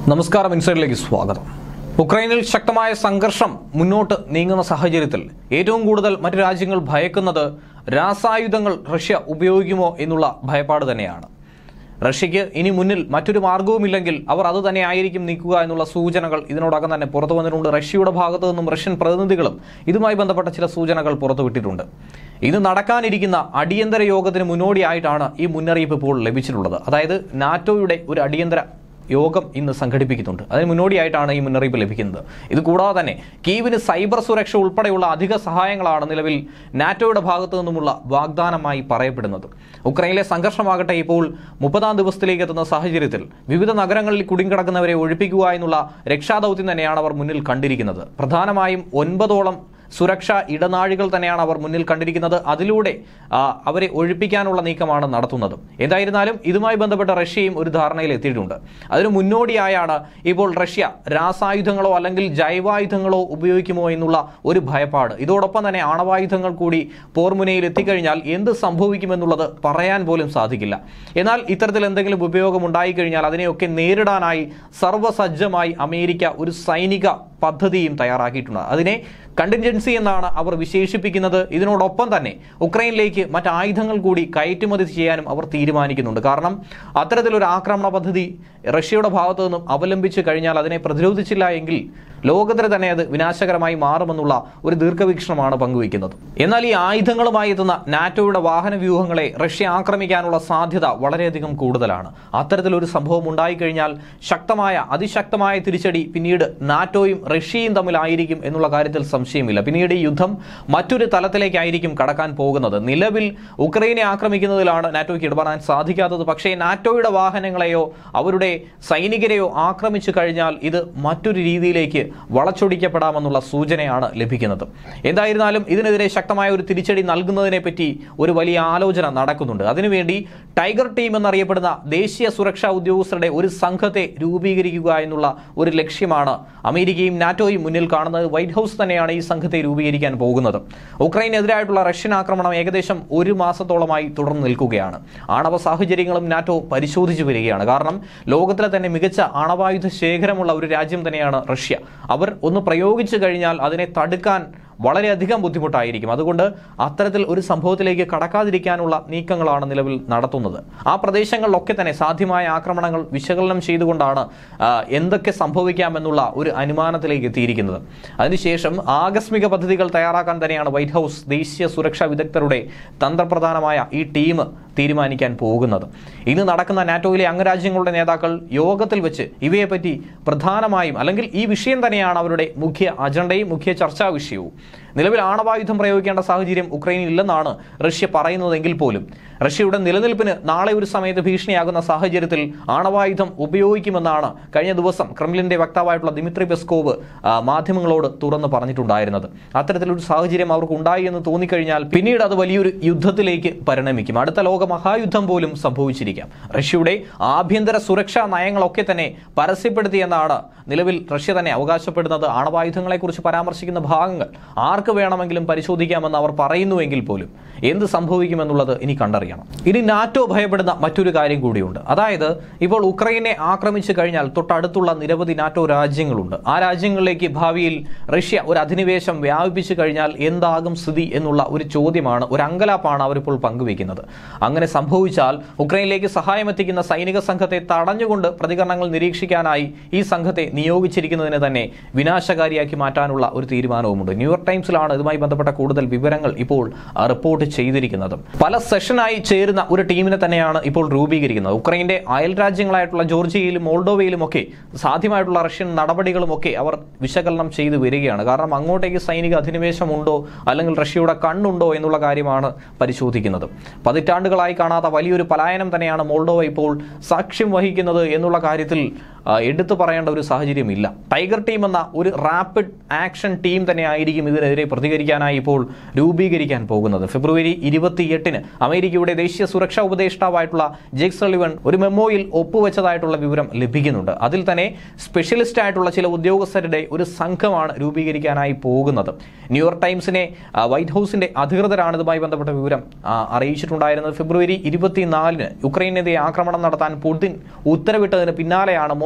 നമസ്കാരം ഇൻസൈഡിലേക്ക് സ്വാഗതം ഉക്രൈനിൽ ശക്തമായ സംഘർഷം മുന്നോട്ട് നീങ്ങുന്ന സാഹചര്യത്തിൽ ഏറ്റവും കൂടുതൽ മറ്റു രാജ്യങ്ങൾ ഭയക്കുന്നത് രാസായുധങ്ങൾ റഷ്യ ഉപയോഗിക്കുമോ എന്നുള്ള ഭയപ്പാട് തന്നെയാണ് റഷ്യയ്ക്ക് ഇനി മുന്നിൽ മറ്റൊരു മാർഗവുമില്ലെങ്കിൽ അവർ അത് തന്നെ ആയിരിക്കും നീക്കുക എന്നുള്ള സൂചനകൾ ഇതിനോടകം തന്നെ പുറത്തു വന്നിട്ടുണ്ട് റഷ്യയുടെ ഭാഗത്തു നിന്നും റഷ്യൻ പ്രതിനിധികളും ഇതുമായി ബന്ധപ്പെട്ട ചില സൂചനകൾ പുറത്തുവിട്ടിട്ടുണ്ട് ഇത് നടക്കാനിരിക്കുന്ന അടിയന്തര യോഗത്തിന് മുന്നോടിയായിട്ടാണ് ഈ മുന്നറിയിപ്പ് ഇപ്പോൾ ലഭിച്ചിട്ടുള്ളത് അതായത് നാറ്റോയുടെ ഒരു അടിയന്തര യോഗം ഇന്ന് സംഘടിപ്പിക്കുന്നുണ്ട് അതിന് മുന്നോടിയായിട്ടാണ് ഈ മുന്നറിയിപ്പ് ലഭിക്കുന്നത് ഇത് കൂടാതെ തന്നെ കീവിന് സൈബർ സുരക്ഷ ഉൾപ്പെടെയുള്ള അധിക സഹായങ്ങളാണ് നിലവിൽ നാറ്റോയുടെ ഭാഗത്തു നിന്നുമുള്ള വാഗ്ദാനമായി പറയപ്പെടുന്നത് ഉക്രൈനിലെ സംഘർഷമാകട്ടെ ഇപ്പോൾ മുപ്പതാം ദിവസത്തിലേക്ക് എത്തുന്ന സാഹചര്യത്തിൽ വിവിധ നഗരങ്ങളിൽ കുടുങ്ങിക്കിടക്കുന്നവരെ ഒഴിപ്പിക്കുക എന്നുള്ള രക്ഷാദൗത്യം തന്നെയാണ് അവർ മുന്നിൽ കണ്ടിരിക്കുന്നത് പ്രധാനമായും ഒൻപതോളം സുരക്ഷാ ഇടനാഴികൾ തന്നെയാണ് അവർ മുന്നിൽ കണ്ടിരിക്കുന്നത് അതിലൂടെ ആ, അവരെ ഒഴിപ്പിക്കാനുള്ള നീക്കമാണ് നടത്തുന്നത് എന്തായിരുന്നാലും ഇതുമായി ബന്ധപ്പെട്ട റഷ്യയും ഒരു ധാരണയിൽ എത്തിയിട്ടുണ്ട് അതിന് മുന്നോടിയായാണ് ഇപ്പോൾ റഷ്യ രാസായുധങ്ങളോ അല്ലെങ്കിൽ ജൈവായുധങ്ങളോ ഉപയോഗിക്കുമോ എന്നുള്ള ഒരു ഭയപ്പാട് ഇതോടൊപ്പം തന്നെ ആണവായുധങ്ങൾ കൂടി പോർമുനയിൽ എത്തിക്കഴിഞ്ഞാൽ എന്ത് സംഭവിക്കുമെന്നുള്ളത് പറയാൻ പോലും സാധിക്കില്ല എന്നാൽ ഇത്തരത്തിൽ എന്തെങ്കിലും ഉപയോഗം ഉണ്ടായിക്കഴിഞ്ഞാൽ അതിനെയൊക്കെ നേരിടാനായി സർവ്വസജ്ജമായി അമേരിക്ക ഒരു സൈനിക പദ്ധതിയും തയ്യാറാക്കിയിട്ടുണ്ട് അതിനെ കണ്ടിൻജൻസി എന്നാണ് അവർ വിശേഷിപ്പിക്കുന്നത് ഇതിനോടൊപ്പം തന്നെ ഉക്രൈനിലേക്ക് മറ്റ് ആയുധങ്ങൾ കൂടി കയറ്റുമതി ചെയ്യാനും അവർ തീരുമാനിക്കുന്നുണ്ട് കാരണം അത്തരത്തിലൊരു ആക്രമണ പദ്ധതി റഷ്യയുടെ ഭാഗത്തു നിന്നും അവലംബിച്ചു കഴിഞ്ഞാൽ അതിനെ പ്രതിരോധിച്ചില്ല എങ്കിൽ ലോകത്തിന് തന്നെ അത് വിനാശകരമായി മാറുമെന്നുള്ള ഒരു ദീർഘവീക്ഷണമാണ് പങ്കുവയ്ക്കുന്നത് എന്നാൽ ഈ ആയുധങ്ങളുമായി എത്തുന്ന നാറ്റോയുടെ വാഹന വ്യൂഹങ്ങളെ റഷ്യ ആക്രമിക്കാനുള്ള സാധ്യത വളരെയധികം കൂടുതലാണ് അത്തരത്തിലൊരു സംഭവം ഉണ്ടായിക്കഴിഞ്ഞാൽ ശക്തമായ അതിശക്തമായ തിരിച്ചടി പിന്നീട് നാറ്റോയും റഷ്യയും തമ്മിലായിരിക്കും എന്നുള്ള കാര്യത്തിൽ സംശയമില്ല പിന്നീട് ഈ യുദ്ധം മറ്റൊരു തലത്തിലേക്കായിരിക്കും കടക്കാൻ പോകുന്നത് നിലവിൽ ഉക്രൈനെ ആക്രമിക്കുന്നതിലാണ് നാറ്റോയ്ക്ക് ഇടപെടാൻ സാധിക്കാത്തത് പക്ഷേ നാറ്റോയുടെ വാഹനങ്ങളെയോ അവരുടെ സൈനികരെയോ ആക്രമിച്ചു കഴിഞ്ഞാൽ ഇത് മറ്റൊരു രീതിയിലേക്ക് വളച്ചൊടിക്കപ്പെടാമെന്നുള്ള സൂചനയാണ് ലഭിക്കുന്നത് എന്തായിരുന്നാലും ഇതിനെതിരെ ശക്തമായ ഒരു തിരിച്ചടി നൽകുന്നതിനെ പറ്റി ഒരു വലിയ ആലോചന നടക്കുന്നുണ്ട് അതിനുവേണ്ടി ടൈഗർ ടീം എന്നറിയപ്പെടുന്ന ദേശീയ സുരക്ഷാ ഉദ്യോഗസ്ഥരുടെ ഒരു സംഘത്തെ രൂപീകരിക്കുക എന്നുള്ള ഒരു ലക്ഷ്യമാണ് അമേരിക്കയും നാറ്റോയും മുന്നിൽ കാണുന്നത് വൈറ്റ് ഹൗസ് തന്നെയാണ് ഈ സംഘത്തെ രൂപീകരിക്കാൻ പോകുന്നത് ഉക്രൈനെതിരായിട്ടുള്ള റഷ്യൻ ആക്രമണം ഏകദേശം ഒരു മാസത്തോളമായി തുടർന്ന് നിൽക്കുകയാണ് ആണവ സാഹചര്യങ്ങളും നാറ്റോ പരിശോധിച്ചു വരികയാണ് കാരണം ലോകത്തിലെ തന്നെ മികച്ച ആണവായുധ ശേഖരമുള്ള ഒരു രാജ്യം തന്നെയാണ് റഷ്യ അവർ ഒന്ന് പ്രയോഗിച്ചു കഴിഞ്ഞാൽ അതിനെ തടുക്കാൻ വളരെയധികം ബുദ്ധിമുട്ടായിരിക്കും അതുകൊണ്ട് അത്തരത്തിൽ ഒരു സംഭവത്തിലേക്ക് കടക്കാതിരിക്കാനുള്ള നീക്കങ്ങളാണ് നിലവിൽ നടത്തുന്നത് ആ പ്രദേശങ്ങളിലൊക്കെ തന്നെ സാധ്യമായ ആക്രമണങ്ങൾ വിശകലനം ചെയ്തുകൊണ്ടാണ് ആ, എന്തൊക്കെ സംഭവിക്കാമെന്നുള്ള ഒരു അനുമാനത്തിലേക്ക് എത്തിയിരിക്കുന്നത് അതിനുശേഷം ആകസ്മിക പദ്ധതികൾ തയ്യാറാക്കാൻ തന്നെയാണ് വൈറ്റ് ഹൗസ് ദേശീയ സുരക്ഷാ വിദഗ്ധരുടെ തന്ത്രപ്രധാനമായ ഈ ടീം തീരുമാനിക്കാൻ പോകുന്നത് ഇന്ന് നടക്കുന്ന നാറ്റോയിലെ അംഗരാജ്യങ്ങളുടെ നേതാക്കൾ യോഗത്തിൽ വെച്ച് ഇവയെപ്പറ്റി പ്രധാനമായും അല്ലെങ്കിൽ ഈ വിഷയം തന്നെയാണ് അവരുടെ മുഖ്യ അജണ്ടയും മുഖ്യ ചർച്ചാ വിഷയവും നിലവിൽ ആണവായുധം പ്രയോഗിക്കേണ്ട സാഹചര്യം ഉക്രൈനിൽ ഇല്ലെന്നാണ് റഷ്യ പറയുന്നതെങ്കിൽ പോലും റഷ്യയുടെ നിലനിൽപ്പിന് നാളെ ഒരു സമയത്ത് ഭീഷണിയാകുന്ന സാഹചര്യത്തിൽ ആണവായുധം ഉപയോഗിക്കുമെന്നാണ് കഴിഞ്ഞ ദിവസം ക്രെംലിന്റെ വക്താവായിട്ടുള്ള ദിമിത്രി പെസ്കോവ് ആ, മാധ്യമങ്ങളോട് തുറന്ന് പറഞ്ഞിട്ടുണ്ടായിരുന്നത് അത്തരത്തിലൊരു സാഹചര്യം അവർക്ക് ഉണ്ടായി എന്ന് തോന്നിക്കഴിഞ്ഞാൽ പിന്നീട് അത് വലിയൊരു യുദ്ധത്തിലേക്ക് പരിണമിക്കും അടുത്ത ലോക മഹായുദ്ധം പോലും സംഭവിച്ചിരിക്കാം റഷ്യയുടെ ആഭ്യന്തര സുരക്ഷാ നയങ്ങളൊക്കെ തന്നെ പരസ്യപ്പെടുത്തിയെന്നാണ് നിലവിൽ റഷ്യ തന്നെ അവകാശപ്പെടുന്നത് ആണവായുധങ്ങളെക്കുറിച്ച് പരാമർശിക്കുന്ന ഭാഗങ്ങൾ ആർക്ക് വേണമെങ്കിലും പരിശോധിക്കാമെന്ന് അവർ പറയുന്നുവെങ്കിൽ പോലും എന്ത് സംഭവിക്കുമെന്നുള്ളത് ഇനി കണ്ടറിയണം ഇനി നാറ്റോ ഭയപ്പെടുന്ന മറ്റൊരു കാര്യം കൂടിയുണ്ട് അതായത് ഇപ്പോൾ ഉക്രൈനെ ആക്രമിച്ചു കഴിഞ്ഞാൽ തൊട്ടടുത്തുള്ള നിരവധി നാറ്റോ രാജ്യങ്ങളുണ്ട് ആ രാജ്യങ്ങളിലേക്ക് ഭാവിയിൽ റഷ്യ ഒരു അധിനിവേശം വ്യാപിപ്പിച്ചു കഴിഞ്ഞാൽ എന്താകും സ്ഥിതി എന്നുള്ള ഒരു ചോദ്യമാണ് ഒരു അങ്കലാപ്പാണ് അവരിപ്പോൾ പങ്കുവെക്കുന്നത് അങ്ങനെ സംഭവിച്ചാൽ ഉക്രൈനിലേക്ക് സഹായം എത്തിക്കുന്ന സൈനിക സംഘത്തെ തടഞ്ഞുകൊണ്ട് പ്രതികരണങ്ങൾ നിരീക്ഷിക്കാനായി ഈ സംഘത്തെ നിയോഗിച്ചിരിക്കുന്നതിന് തന്നെ വിനാശകാരിയാക്കി മാറ്റാനുള്ള ഒരു തീരുമാനവുമുണ്ട് ന്യൂയോർക്ക് ടൈംസിലാണ് ഇതുമായി ബന്ധപ്പെട്ട കൂടുതൽ വിവരങ്ങൾ ഇപ്പോൾ ആ, റിപ്പോർട്ട് ചെയ്തിരിക്കുന്നത് പല സെഷനായി ചേരുന്ന ഒരു ടീമിനെ തന്നെയാണ് ഇപ്പോൾ രൂപീകരിക്കുന്നത് ഉക്രൈന്റെ അയൽ രാജ്യങ്ങളായിട്ടുള്ള ജോർജിയയിലും മോൾഡോവയിലും ഒക്കെ സാധ്യമായിട്ടുള്ള റഷ്യൻ നടപടികളും ഒക്കെ അവർ വിശകലനം ചെയ്തു വരികയാണ് കാരണം അങ്ങോട്ടേക്ക് സൈനിക അധിനിവേശമുണ്ടോ അല്ലെങ്കിൽ റഷ്യയുടെ കണ്ണുണ്ടോ എന്നുള്ള കാര്യമാണ് പരിശോധിക്കുന്നത് പതിറ്റാണ്ടുകളായി കാണാത്ത വലിയൊരു പലായനം തന്നെയാണ് മോൾഡോവ ഇപ്പോൾ സാക്ഷ്യം വഹിക്കുന്നത് എന്നുള്ള കാര്യത്തിൽ ആ, എടുത്തു പറയേണ്ട ഒരു സാഹചര്യമില്ല ടൈഗർ ടീം എന്ന ഒരു റാപ്പിഡ് ആക്ഷൻ ടീം തന്നെ ആയിരിക്കും ഇതിനെതിരെ പ്രതികരിക്കാനായി ഇപ്പോൾ രൂപീകരിക്കാൻ പോകുന്നത് ഫെബ്രുവരി ഇരുപത്തിയെട്ടിന് അമേരിക്കയുടെ ദേശീയ സുരക്ഷാ ഉപദേഷ്ടാവായിട്ടുള്ള ജേക്ക് സളിവൺ ഒരു മെമ്മോയിൽ ഒപ്പുവെച്ചതായിട്ടുള്ള വിവരം ലഭിക്കുന്നുണ്ട് അതിൽ തന്നെ സ്പെഷ്യലിസ്റ്റ് ആയിട്ടുള്ള ചില ഉദ്യോഗസ്ഥരുടെ ഒരു സംഘമാണ് രൂപീകരിക്കാനായി പോകുന്നത് ന്യൂയോർക്ക് ടൈംസിനെ ആ, വൈറ്റ് ഹൗസിന്റെ അധികൃതരാണ് ഇതുമായി ബന്ധപ്പെട്ട വിവരം ആ, അറിയിച്ചിട്ടുണ്ടായിരുന്നത് ഫെബ്രുവരി ഇരുപത്തിനാലിന് യുക്രൈനെതിരെ ആക്രമണം നടത്താൻ പുടിൻ ഉത്തരവിട്ടതിന് പിന്നാലെയാണ് മോസ്കോ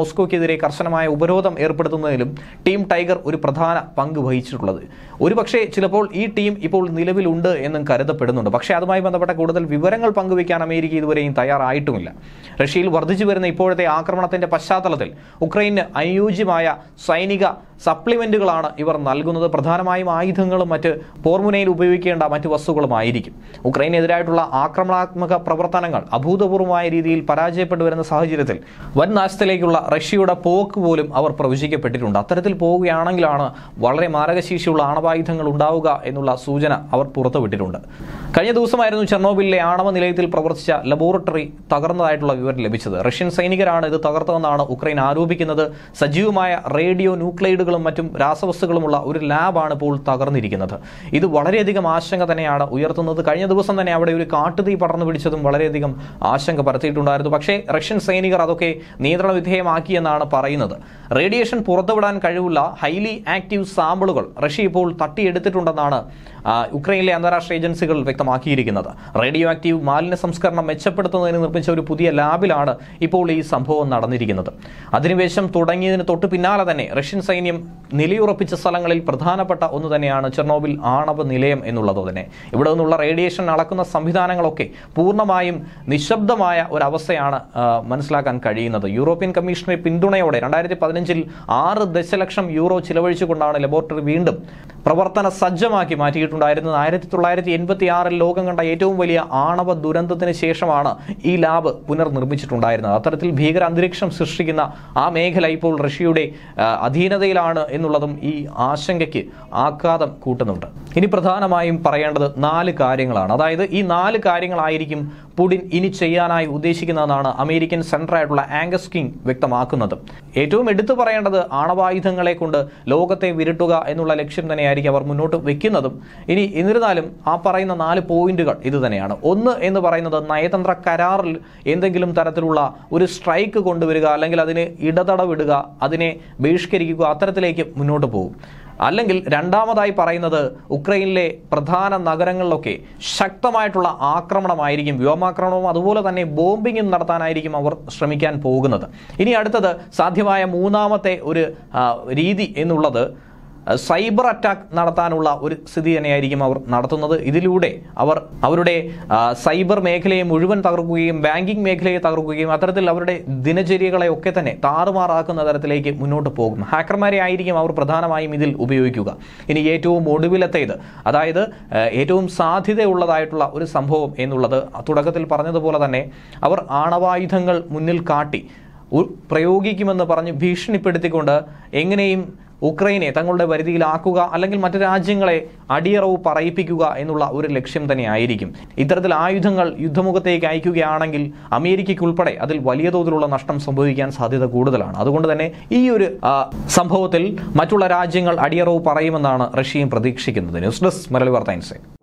മോസ്കോയ്ക്കെതിരെ കർശനമായ ഉപരോധം ഏർപ്പെടുത്തുന്നതിലും ടീം ടൈഗർ ഒരു പ്രധാന പങ്ക് വഹിച്ചിട്ടുള്ളത് ഒരുപക്ഷെ ചിലപ്പോൾ ഈ ടീം ഇപ്പോൾ നിലവിലുണ്ട് എന്നും കരുതപ്പെടുന്നുണ്ട് പക്ഷേ അതുമായി ബന്ധപ്പെട്ട കൂടുതൽ വിവരങ്ങൾ പങ്കുവയ്ക്കാൻ അമേരിക്ക ഇതുവരെയും തയ്യാറായിട്ടുമില്ല റഷ്യയിൽ വർദ്ധിച്ചു വരുന്ന ഇപ്പോഴത്തെ ആക്രമണത്തിന്റെ പശ്ചാത്തലത്തിൽ ഉക്രൈന് അനുയോജ്യമായ സൈനിക സപ്ലിമെന്റുകളാണ് ഇവർ നൽകുന്നത് പ്രധാനമായും ആയുധങ്ങളും മറ്റ് പോർമുനയിൽ ഉപയോഗിക്കേണ്ട മറ്റ് വസ്തുക്കളുമായിരിക്കും ഉക്രൈനെതിരായിട്ടുള്ള ആക്രമണാത്മക പ്രവർത്തനങ്ങൾ അഭൂതപൂർവമായ രീതിയിൽ പരാജയപ്പെട്ടു വരുന്ന സാഹചര്യത്തിൽ വൻ നാശത്തിലേക്കുള്ള റഷ്യയുടെ പോക്ക് പോലും അവർ പ്രവചിക്കപ്പെട്ടിട്ടുണ്ട് അത്തരത്തിൽ പോവുകയാണെങ്കിലാണ് വളരെ മാരകശേഷിയുള്ള ആണവായുധങ്ങൾ ഉണ്ടാവുക എന്നുള്ള സൂചന അവർ പുറത്തുവിട്ടിട്ടുണ്ട് കഴിഞ്ഞ ദിവസമായിരുന്നു ചെർണോബിലിലെ ആണവ നിലയത്തിൽ പ്രവർത്തിച്ച ലബോറട്ടറി തകർന്നതായിട്ടുള്ള വിവരം ലഭിച്ചത് റഷ്യൻ സൈനികരാണ് ഇത് തകർത്തതെന്നാണ് ഉക്രൈൻ ആരോപിക്കുന്നത് സജീവമായ റേഡിയോ ന്യൂക്ലൈഡുകളും മറ്റും രാസവസ്തുക്കളുമുള്ള ഒരു ലാബാണ് ഇപ്പോൾ തകർന്നിരിക്കുന്നത് ഇത് വളരെയധികം ആശങ്ക തന്നെയാണ് ഉയർത്തുന്നത് കഴിഞ്ഞ ദിവസം തന്നെ അവിടെ ഒരു കാട്ടുതീ പടർന്നു പിടിച്ചതും വളരെയധികം ആശങ്ക പരത്തിയിട്ടുണ്ടായിരുന്നു പക്ഷേ റഷ്യൻ സൈനികർ അതൊക്കെ നിയന്ത്രണ വിധേയമാക്കിയെന്നാണ് പറയുന്നത് റേഡിയേഷൻ പുറത്തുവിടാൻ കഴിവുള്ള ഹൈലി ആക്റ്റീവ് സാമ്പിളുകൾ റഷ്യ ഇപ്പോൾ തട്ടിയെടുത്തിട്ടുണ്ടെന്നാണ് ആ, ഉക്രൈനിലെ അന്താരാഷ്ട്ര ഏജൻസികൾ വ്യക്തമാക്കിയിരിക്കുന്നത് റേഡിയോ ആക്റ്റീവ് മാലിന്യ സംസ്കരണം മെച്ചപ്പെടുത്തുന്നതിന് നിർമ്മിച്ച ഒരു പുതിയ ലാബിലാണ് ഇപ്പോൾ ഈ സംഭവം നടന്നിരിക്കുന്നത് അധിനിവേശം തുടങ്ങിയതിന് തൊട്ട് പിന്നാലെ തന്നെ റഷ്യൻ സൈന്യം നിലയുറപ്പിച്ച സ്ഥലങ്ങളിൽ പ്രധാനപ്പെട്ട ഒന്ന് തന്നെയാണ് ചെർണോബിൽ ആണവ നിലയം എന്നുള്ളത് തന്നെ ഇവിടെ നിന്നുള്ള റേഡിയേഷൻ അളക്കുന്ന സംവിധാനങ്ങളൊക്കെ പൂർണ്ണമായും നിശബ്ദമായ ഒരവസ്ഥയാണ് ആ, മനസ്സിലാക്കാൻ കഴിയുന്നത് യൂറോപ്യൻ കമ്മീഷന്റെ പിന്തുണയോടെ രണ്ടായിരത്തി പതിനഞ്ചിൽ ആറ് ദശലക്ഷം യൂറോ ചിലവഴിച്ചുകൊണ്ടാണ് ലബോറട്ടറി വീണ്ടും പ്രവർത്തന സജ്ജമാക്കി മാറ്റിയിട്ടുണ്ടായിരുന്നത് ആയിരത്തി തൊള്ളായിരത്തി എൺപത്തി ആറിൽ ലോകം കണ്ട ഏറ്റവും വലിയ ആണവ ദുരന്തത്തിന് ശേഷമാണ് ഈ ലാബ് പുനർനിർമ്മിച്ചിട്ടുണ്ടായിരുന്നത് അത്തരത്തിൽ ഭീകര അന്തരീക്ഷം സൃഷ്ടിക്കുന്ന ആ മേഖല ഇപ്പോൾ റഷ്യയുടെ ആ, അധീനതയിലാണ് എന്നുള്ളതും ഈ ആശങ്കയ്ക്ക് ആഘാതം കൂട്ടുന്നുണ്ട് ഇനി പ്രധാനമായും പറയേണ്ടത് നാല് കാര്യങ്ങളാണ് അതായത് ഈ നാല് കാര്യങ്ങളായിരിക്കും പുടിൻ ഇനി ചെയ്യാനായി ഉദ്ദേശിക്കുന്നതെന്നാണ് അമേരിക്കൻ സെൻറ്ററായിട്ടുള്ള ആംഗസ് കിങ് വ്യക്തമാക്കുന്നത് ഏറ്റവും എടുത്തു പറയേണ്ടത് ആണവായുധങ്ങളെ കൊണ്ട് ലോകത്തെ വിരട്ടുക എന്നുള്ള ലക്ഷ്യം തന്നെയായിരിക്കും അവർ മുന്നോട്ട് വെക്കുന്നതും ഇനി എന്നിരുന്നാലും ആ പറയുന്ന നാല് പോയിന്റുകൾ ഇത് തന്നെയാണ് ഒന്ന് എന്ന് പറയുന്നത് നയതന്ത്ര കരാറിൽ എന്തെങ്കിലും തരത്തിലുള്ള ഒരു സ്ട്രൈക്ക് കൊണ്ടുവരിക അല്ലെങ്കിൽ അതിന് ഇടതടവിടുക അതിനെ ബഹിഷ്കരിക്കുക അത്തരത്തിലേക്ക് മുന്നോട്ട് പോകും അല്ലെങ്കിൽ രണ്ടാമതായി പറയുന്നത് ഉക്രൈനിലെ പ്രധാന നഗരങ്ങളിലൊക്കെ ശക്തമായിട്ടുള്ള ആക്രമണമായിരിക്കും വ്യോമാക്രമണവും അതുപോലെ തന്നെ ബോംബിങ്ങും നടത്താനായിരിക്കും അവർ ശ്രമിക്കാൻ പോകുന്നത് ഇനി അടുത്തത് സാധ്യമായ മൂന്നാമത്തെ ഒരു ആ, രീതി എന്നുള്ളത് സൈബർ അറ്റാക്ക് നടത്താനുള്ള ഒരു സ്ഥിതി തന്നെയായിരിക്കും അവർ നടത്തുന്നത് ഇതിലൂടെ അവർ അവരുടെ ആ, സൈബർ മേഖലയെ മുഴുവൻ തകർക്കുകയും ബാങ്കിംഗ് മേഖലയെ തകർക്കുകയും അത്തരത്തിൽ അവരുടെ ദിനചര്യകളെ ഒക്കെ തന്നെ താറുമാറാക്കുന്ന തരത്തിലേക്ക് മുന്നോട്ട് പോകും ഹാക്കർമാരെ ആയിരിക്കും അവർ പ്രധാനമായും ഇതിൽ ഉപയോഗിക്കുക ഇനി ഏറ്റവും ഒടുവിലത്തേത് അതായത് ആ, ഏറ്റവും സാധ്യതയുള്ളതായിട്ടുള്ള ഒരു സംഭവം എന്നുള്ളത് തുടക്കത്തിൽ പറഞ്ഞതുപോലെ തന്നെ അവർ ആണവായുധങ്ങൾ മുന്നിൽ കാട്ടി ഉ- പ്രയോഗിക്കുമെന്ന് പറഞ്ഞ് ഭീഷണിപ്പെടുത്തിക്കൊണ്ട് എങ്ങനെയും ഉക്രൈനെ തങ്ങളുടെ വരുതിയിലാക്കുക അല്ലെങ്കിൽ മറ്റു രാജ്യങ്ങളെ അടിയറവ് പറയിപ്പിക്കുക എന്നുള്ള ഒരു ലക്ഷ്യം തന്നെ ആയിരിക്കും ഇത്തരത്തിൽ ആയുധങ്ങൾ യുദ്ധമുഖത്തേക്ക് അയക്കുകയാണെങ്കിൽ അമേരിക്കയ്ക്കുൾപ്പെടെ അതിൽ വലിയ തോതിലുള്ള നഷ്ടം സംഭവിക്കാൻ സാധ്യത കൂടുതലാണ് അതുകൊണ്ട് തന്നെ ഈ ഒരു ആ, സംഭവത്തിൽ മറ്റുള്ള രാജ്യങ്ങൾ അടിയറവ് പറയുമെന്നാണ് റഷ്യയും പ്രതീക്ഷിക്കുന്നത് ന്യൂസ് ഡെസ്ക് മലയാളി വാർത്ത ഇൻസൈറ്റ്